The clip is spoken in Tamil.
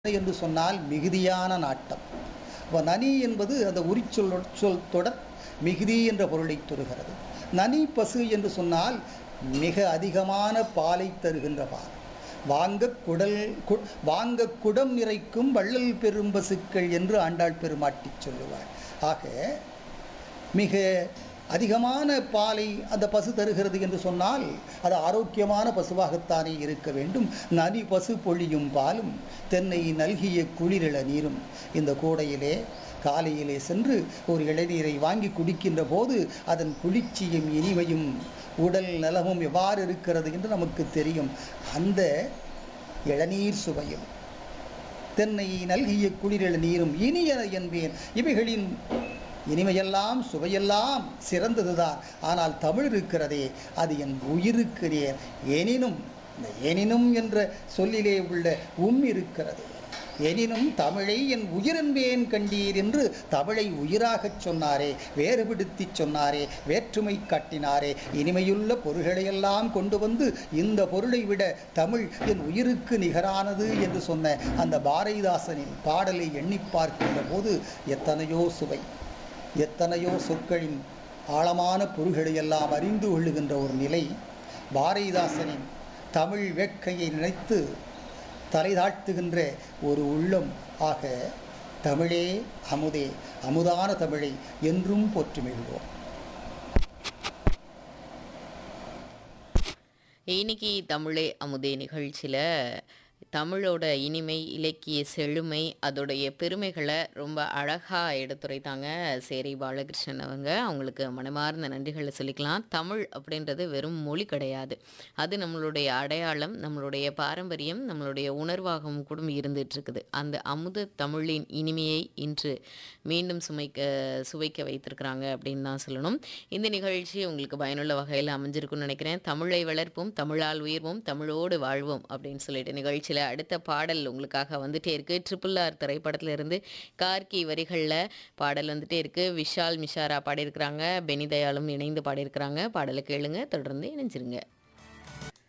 என்று சொன்னால் மிகுதியான நாட்டம் அப்ப நனி என்பது அந்த உரிச்சொல் சொல் தொடர் மிகுதி என்ற பொருளை தருகிறது நனி பசு என்று சொன்னால் மிக அதிகமான பாலை தருகின்ற பால் வாங்க குடல் கு- வாங்க குடம் நிறைக்கும் வள்ளல் பெரும் பசுக்கள் என்று ஆண்டாள் பெருமாட்டி சொல்லுவார் ஆக மிக அதிகமான பாலை அந்த பசு தருகிறது என்று சொன்னால் அது ஆரோக்கியமான பசுவாகத்தானே இருக்க வேண்டும் நதி பசு பொழியும் பாலும் தென்னை நல்கிய குளிரிள நீரும் இந்த கோடையிலே காலையிலே சென்று ஒரு இளநீரை வாங்கி குடிக்கின்ற போது அதன் குளிர்ச்சியும் இனிமையும் உடல் நலமும் எவ்வாறு இருக்கிறது என்று நமக்கு தெரியும் அந்த இளநீர் சுவையும் தென்னை நல்கிய குளிரிள நீரும் இனிய என்பேன் இவைகளின் இனிமையெல்லாம் சுவையெல்லாம் சிறந்ததுதான் ஆனால் தமிழ் இருக்கிறதே அது என் உயிருக்கு நேர் எனினும் இந்த எனினும் என்ற சொல்லிலே உள்ள உம் இருக்கிறது எனினும் தமிழை என் உயிரென்பேன் கண்டீர் என்று தமிழை உயிராகச் சொன்னாரே வேறுபடுத்திச் சொன்னாரே வேற்றுமை காட்டினாரே இனிமையுள்ள பொருள்களையெல்லாம் கொண்டு வந்து இந்த பொருளை விட தமிழ் என் உயிருக்கு நிகரானது என்று சொன்ன அந்த பாரதிதாசனின் பாடலை எண்ணி பார்க்கின்ற போது எத்தனையோ சுவை எத்தனையோ சொற்களின் ஆழமான பொருள்களை எல்லாம் அறிந்து கொள்ளுகின்ற ஒரு நிலை பாரதிதாசனின் தமிழ் வேட்கையை நினைத்து தலை தாழ்த்துகின்ற ஒரு உள்ளம் ஆக தமிழே அமுதே அமுதான தமிழை என்றும் போற்றி மகிழ்வோம் இன்னைக்கு தமிழே அமுதே நிகழ்ச்சியில் தமிழோட இனிமை இலக்கிய செழுமை அதோடைய பெருமைகளை ரொம்ப அழகாக எடுத்துரைத்தாங்க சேரி பாலகிருஷ்ணன் அவங்க அவங்களுக்கு மனமார்ந்த நன்றிகளை சொல்லிக்கலாம் தமிழ் அப்படின்றது வெறும் மொழி கிடையாது அது நம்மளுடைய அடையாளம் நம்மளுடைய பாரம்பரியம் நம்மளுடைய உணர்வாகவும் கூட இருந்துட்டு இருக்குது அந்த அமுத தமிழின் இனிமையை இன்று மீண்டும் சுமைக்க சுவைக்க வைத்திருக்கிறாங்க அப்படின்னு தான் சொல்லணும் இந்த நிகழ்ச்சி உங்களுக்கு பயனுள்ள வகையில் அமைஞ்சிருக்கும்னு நினைக்கிறேன் தமிழை வளர்ப்போம் தமிழால் உயர்வோம் தமிழோடு வாழ்வோம் அப்படின்னு சொல்லிட்டு நிகழ்ச்சியில் அடுத்த பாடல் உங்களுக்காக வந்துட்டே இருக்கு ட்ரிபிள் ஆர் திரைப்படத்துல இருந்து கார்கி வரிகளில் பாடல் வந்துட்டே இருக்கு விஷால் மிஷாரா பாடியிருக்கிறாங்க பெனிதயாலும் இணைந்து பாடியிருக்கிறாங்க பாடலை கேளுங்க தொடர்ந்து இணைஞ்சிருங்க